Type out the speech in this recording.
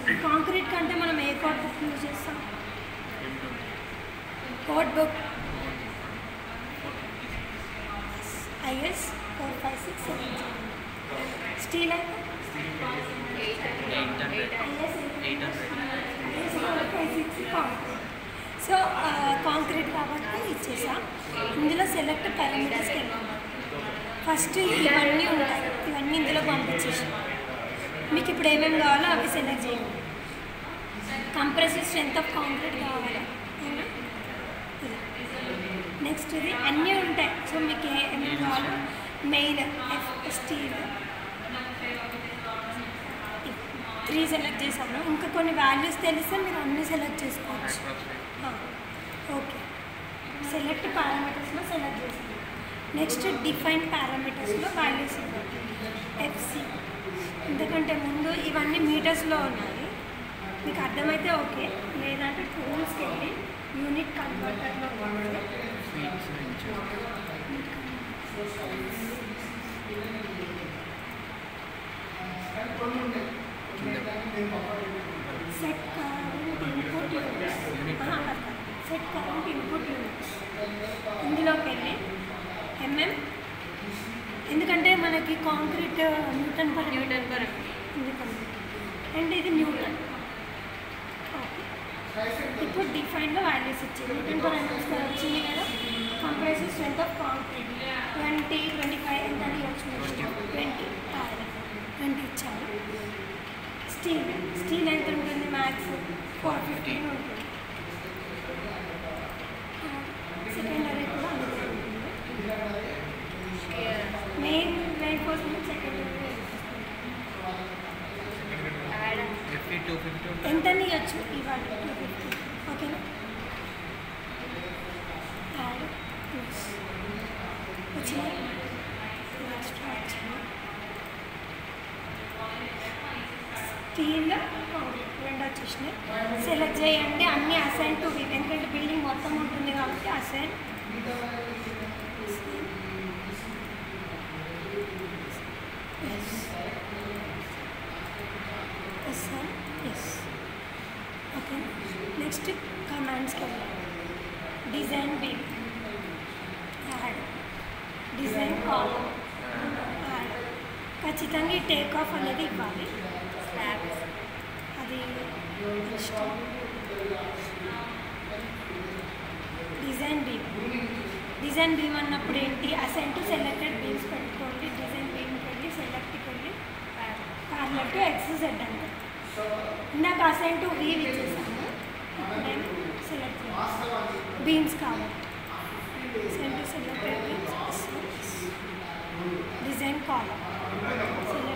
Concrete కంటే మనం ఏ కోడ్ బుక్ యూజ్ చేస్తాం code book IS four five six seven steel అయితే ఐఎస్ సో కాంక్రీట్ కాబట్టి ఇచ్చేసా ఇందులో సెలెక్ట్ పారామీటర్స్కి వెళ్ళాం ఫస్ట్ ఇవన్నీ ఉంటాయి ఇవన్నీ ఇందులో పంపించేసాం మీకు ఇప్పుడు ఏమేమి కావాలో అవి సెలెక్ట్ చేయండి కంప్రెసివ్ స్ట్రెంత్ ఆఫ్ కాంక్రీట్ కావాలా అవునా? ఇలా నెక్స్ట్ ఇది అన్నీ ఉంటాయి సో మీకు ఏ ఏమేమి కావాలో main F steel three select చేశాను ఇంకా కొన్ని వాల్యూస్ తెలిస్తే మీరు అన్నీ సెలెక్ట్ చేసుకోవచ్చు ఓకే సెలెక్ట్ పారామీటర్స్లో సెలెక్ట్ చేశాను నెక్స్ట్ డిఫైన్ పారామీటర్స్లో వాల్యూస్ ఇవ్వండి ఎఫ్సి ఎందుకంటే ముందు ఇవన్నీ మీటర్స్లో ఉన్నాయి మీకు అర్థమైతే ఓకే లేదంటే టూల్స్కి వెళ్ళి యూనిట్ కన్వర్టర్లో పోతే set current input units set current input units ఇందులోకి వెళ్ళి ఎంఎం ఎందుకంటే మనకి concrete newton per newton per ఎందుకంటే అండ్ ఇది న్యూటన్ ఓకే ఇప్పుడు డిఫైన్లో వాల్యూస్ ఇచ్చింది న్యూటన్ పర్ ఎంఎం స్క్వేర్ వచ్చింది కదా compressive strength of concrete twenty twenty five ఎంత వచ్చింది ట్వంటీ ట్వంటీ ఇచ్చాము స్టీల్ స్టీల్ ఎంత ఉంటుంది మ్యాక్స్ ఫోర్ ఫిఫ్టీన్ ఉంటుంది సెకండరీ కూడా అంతే ఉంటుంది మెయిన్ మెయిన్ కోసం secondary add fifty two fifty ఎంత ఇవ్వచ్చు ఇవ్వాలి టూ ఫిఫ్టీ ఓకేనా యాడ్ ప్లస్ వచ్చింది ఎక్స్ట్రా వచ్చింది స్టీల్ రెండు వచ్చేసినాయి సెలెక్ట్ చేయండి అన్ని అసైన్ టు వీవ్ ఎందుకంటే బిల్డింగ్ మొత్తం ఉంటుంది కాబట్టి assign assign yes okay next కమాండ్స్కి వెళ్ళాలి design beam add design column add ఖచ్చితంగా ఈ టేక్ ఆఫ్ అనేది ఇవ్వాలి స్లాబ్స్ అది ఇష్టం డిజైన్ బీమ్ డిజైన్ బీమ్ అన్నప్పుడు ఏంటి అసెంట్ టు సెలెక్టెడ్ బీమ్స్ పెట్టుకోండి డిజైన్ బీమ్కి వెళ్ళి సెలెక్ట్కి వెళ్ళి ప్యారలల్ టు ఎక్స్ జెడ్ అంటే ఇందాక అసెంట్ టు వీవ్ ఇచ్చేసాము ఇప్పుడేమో సెలెక్ట్ బీమ్స్ కావాలి అసెంట్ to selected beams design column